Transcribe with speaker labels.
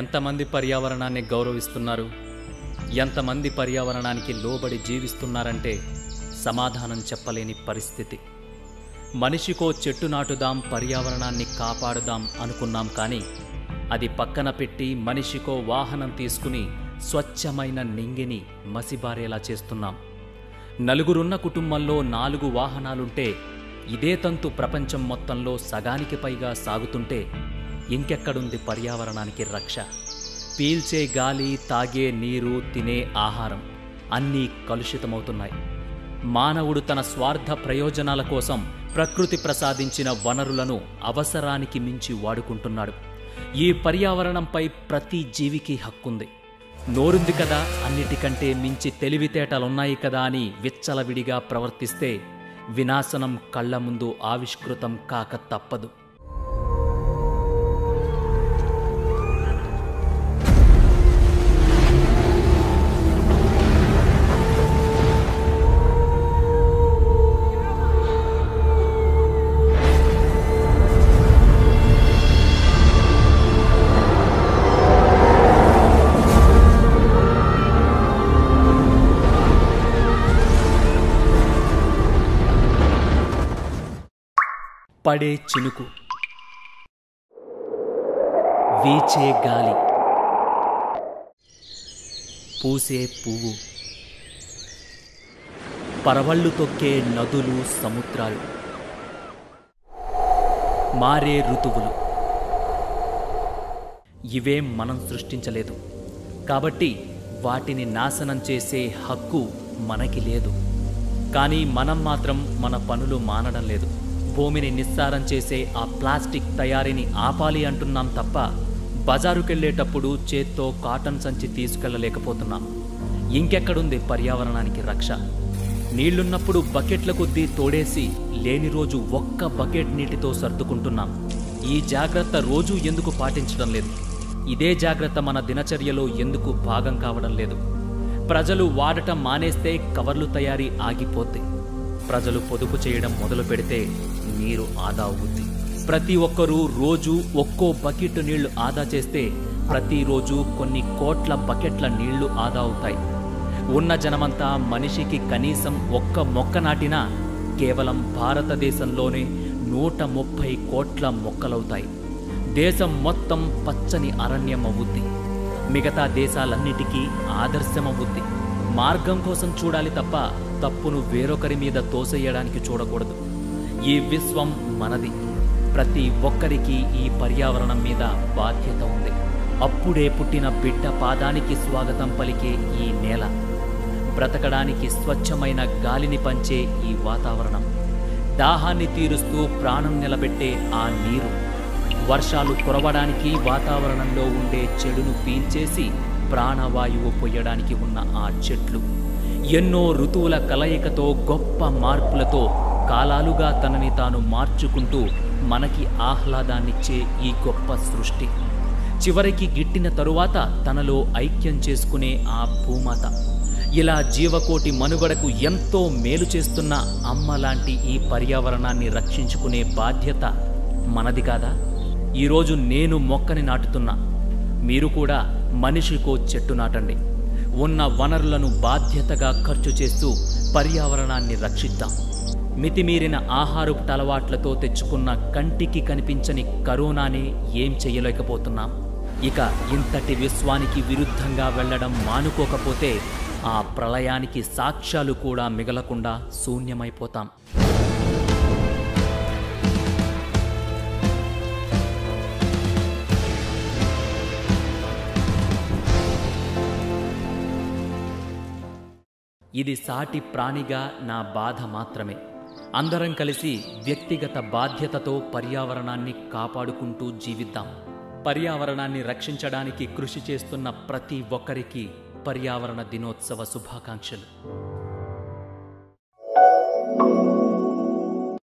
Speaker 1: ఎంతమంది పర్యావరణాన్ని గౌరవిస్తున్నారు ఎంతమంది పర్యావరణానికి లోబడి జీవిస్తున్నారంటే సమాధానం చెప్పలేని పరిస్థితి మనిషికో చెట్టు నాటుదాం పర్యావరణాన్ని కాపాడుదాం అనుకున్నాం కానీ అది పక్కన పెట్టి మనిషికో వాహనం తీసుకుని స్వచ్ఛమైన నింగిని మసిబారేలా చేస్తున్నాం నలుగురున్న కుటుంబంలో నాలుగు వాహనాలుంటే ఇదే తంతు ప్రపంచం మొత్తంలో సగానికి పైగా సాగుతుంటే ఇంకెక్కడుంది పర్యావరణానికి రక్ష పీల్చే గాలి తాగే నీరు తినే ఆహారం అన్నీ కలుషితమవుతున్నాయి మానవుడు తన స్వార్థ ప్రయోజనాల కోసం ప్రకృతి ప్రసాదించిన వనరులను అవసరానికి మించి వాడుకుంటున్నాడు ఈ పర్యావరణంపై ప్రతి జీవికి హక్కుంది నోరుంది కదా అన్నిటికంటే మించి తెలివితేటలున్నాయి కదా అని విచ్చలవిడిగా ప్రవర్తిస్తే వినాశనం కళ్ళ ముందు ఆవిష్కృతం కాక తప్పదు పడే చినుకు వీచే గాలి పూసే పువ్వు పరవళ్ళు తొక్కే నదులు సముద్రాలు మారే ఋతువులు ఇవేం మనం సృష్టించలేదు కాబట్టి వాటిని నాశనం చేసే హక్కు మనకి లేదు కానీ మనం మాత్రం మన పనులు మానడం లేదు భూమిని నిస్సారం చేసే ఆ ప్లాస్టిక్ తయారీని ఆపాలి అంటున్నాం తప్ప బజారుకెళ్ళేటప్పుడు చేత్తో కాటన్ సంచి తీసుకెళ్ళలేకపోతున్నాం ఇంకెక్కడుంది పర్యావరణానికి రక్ష నీళ్లున్నప్పుడు బకెట్ల కొద్దీ తోడేసి లేని రోజు ఒక్క బకెట్ నీటితో సర్దుకుంటున్నాం ఈ జాగ్రత్త రోజూ ఎందుకు పాటించడం లేదు ఇదే జాగ్రత్త మన దినచర్యలో ఎందుకు భాగం కావడం లేదు ప్రజలు వాడటం మానేస్తే కవర్లు తయారీ ఆగిపోద్ది ప్రజలు పొదుపు చేయడం మొదలు పెడితే నీరు ఆదా అవుద్ది ప్రతి ఒక్కరూ రోజు ఒక్కో బకెట్ నీళ్లు ఆదా చేస్తే ప్రతిరోజు కొన్ని కోట్ల బకెట్ల నీళ్లు ఆదా అవుతాయి ఉన్న జనమంతా మనిషికి కనీసం ఒక్క మొక్క నాటినా కేవలం భారతదేశంలోనే నూట ముప్పై కోట్ల మొక్కలవుతాయి దేశం మొత్తం పచ్చని అరణ్యం అవుద్ది మిగతా దేశాలన్నిటికీ ఆదర్శమవుద్ది మార్గం కోసం చూడాలి తప్ప తప్పును వేరొకరి మీద తోసేయడానికి చూడకూడదు ఈ విశ్వం మనది ప్రతి ఒక్కరికి ఈ పర్యావరణం మీద బాధ్యత ఉంది అప్పుడే పుట్టిన బిడ్డ పాదానికి స్వాగతం పలికే ఈ నేల బ్రతకడానికి స్వచ్ఛమైన గాలిని పంచే ఈ వాతావరణం దాహాన్ని తీరుస్తూ ప్రాణం నిలబెట్టే ఆ నీరు వర్షాలు కురవడానికి వాతావరణంలో ఉండే చెడును పీల్చేసి ప్రాణవాయువు పొయ్యడానికి ఉన్న ఆ చెట్లు ఎన్నో ఋతువుల కలయికతో గొప్ప మార్పులతో కాలాలుగా తనని తాను మార్చుకుంటూ మనకి ఆహ్లాదాన్నిచ్చే ఈ గొప్ప సృష్టి చివరికి గిట్టిన తరువాత తనలో ఐక్యం చేసుకునే ఆ భూమాత ఇలా జీవకోటి మనుగడకు ఎంతో మేలు చేస్తున్న అమ్మ లాంటి ఈ పర్యావరణాన్ని రక్షించుకునే బాధ్యత మనది కాదా ఈరోజు నేను మొక్కని నాటుతున్నా మీరు కూడా మనిషికో చెట్టు నాటండి ఉన్న వనరులను బాధ్యతగా ఖర్చు చేస్తూ పర్యావరణాన్ని రక్షిద్దాం మితిమీరిన ఆహారపు అలవాట్లతో తెచ్చుకున్న కంటికి కనిపించని కరోనానే ఏం చెయ్యలేకపోతున్నాం ఇక ఇంతటి విశ్వానికి విరుద్ధంగా వెళ్ళడం మానుకోకపోతే ఆ ప్రళయానికి సాక్ష్యాలు కూడా మిగలకుండా శూన్యమైపోతాం ఇది సాటి ప్రాణిగా నా బాధ మాత్రమే అందరం కలిసి వ్యక్తిగత బాధ్యతతో పర్యావరణాన్ని కాపాడుకుంటూ జీవిద్దాం పర్యావరణాన్ని రక్షించడానికి కృషి చేస్తున్న ప్రతి ఒక్కరికి పర్యావరణ దినోత్సవ శుభాకాంక్షలు